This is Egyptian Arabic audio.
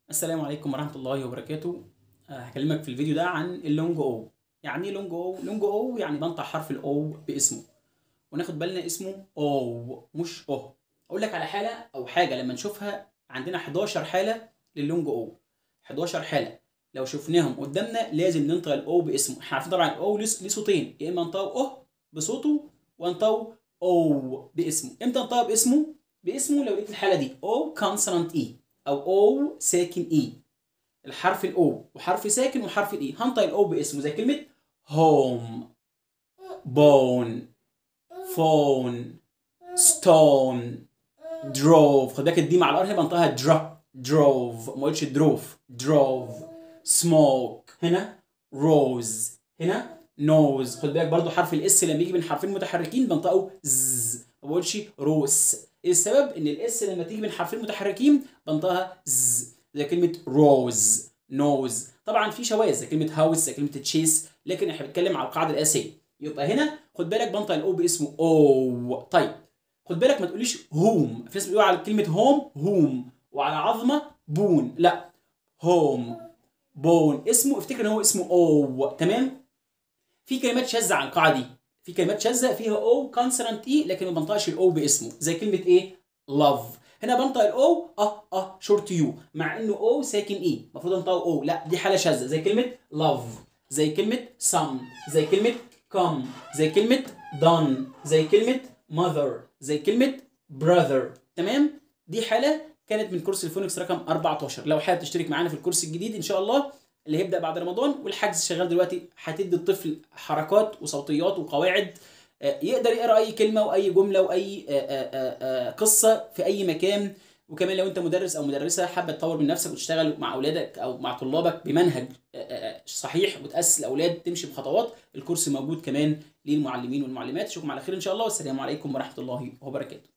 السلام عليكم ورحمة الله وبركاته آه، هكلمك في الفيديو ده عن اللونج او يعني ايه لونج او لونج او يعني بنطق حرف الاو باسمه وناخد بالنا اسمه او مش او اقول لك على حالة او حاجة لما نشوفها عندنا 11 حالة للونج او 11 حالة لو شفناهم قدامنا لازم ننطق الاو باسمه احنا عارفين طبعا الاو ليه ليه صوتين يا اما ننطقه او بصوته وننطقه او باسمه امتى ننطقه باسمه باسمه لو لقيت الحالة دي او كونسونانت اي او او ساكن اي الحرف الاو وحرف ساكن وحرف الاي هنطق الاو باسمه زي كلمه هوم بون فون ستون دروف خد بالك الدي مع الار هنا بنطقها درا دروف ما قلتش دروف دروف سموك هنا روز هنا نوز خد بالك برضو حرف الاس لما يجي بين حرفين متحركين بنطقه ز ما بقولش روس ايه السبب ان الاس لما تيجي بين حرفين متحركين بنطقها ز زي كلمه روز نوز طبعا في شواذ زي كلمه هاوس زي كلمه تشيس لكن احنا بنتكلم على القاعده الاساسيه يبقى هنا خد بالك بنطق الاو باسمه او طيب خد بالك ما تقوليش هوم في ناس بيقولوا على كلمه هوم هوم وعلى عظمه بون لا هوم بون اسمه افتكر ان هو اسمه او تمام في كلمات شاذه عن القاعده دي في كلمات شاذه فيها او كونسونانت اي لكن ما بنطقش الاو باسمه زي كلمه ايه لاف هنا بنطق الاو اه اه شورت يو مع انه او ساكن اي المفروض انطقه او لا دي حاله شاذه زي كلمه لاف زي كلمه سم زي كلمه كم زي كلمه دون زي كلمه ماذر زي كلمه براذر تمام دي حاله كانت من كورس الفونكس رقم 14 لو حابب تشترك معانا في الكورس الجديد ان شاء الله اللي هيبدا بعد رمضان والحجز شغال دلوقتي هتدي الطفل حركات وصوتيات وقواعد آه، يقدر يقرا اي كلمه واي جمله واي آه، آه، آه، قصه في اي مكان وكمان لو انت مدرس او مدرسه حابه تطور من نفسك وتشتغل مع اولادك او مع طلابك بمنهج آه، آه، صحيح وتاسس الاولاد تمشي بخطوات الكورس موجود كمان للمعلمين والمعلمات اشوفكم على خير ان شاء الله والسلام عليكم ورحمه الله وبركاته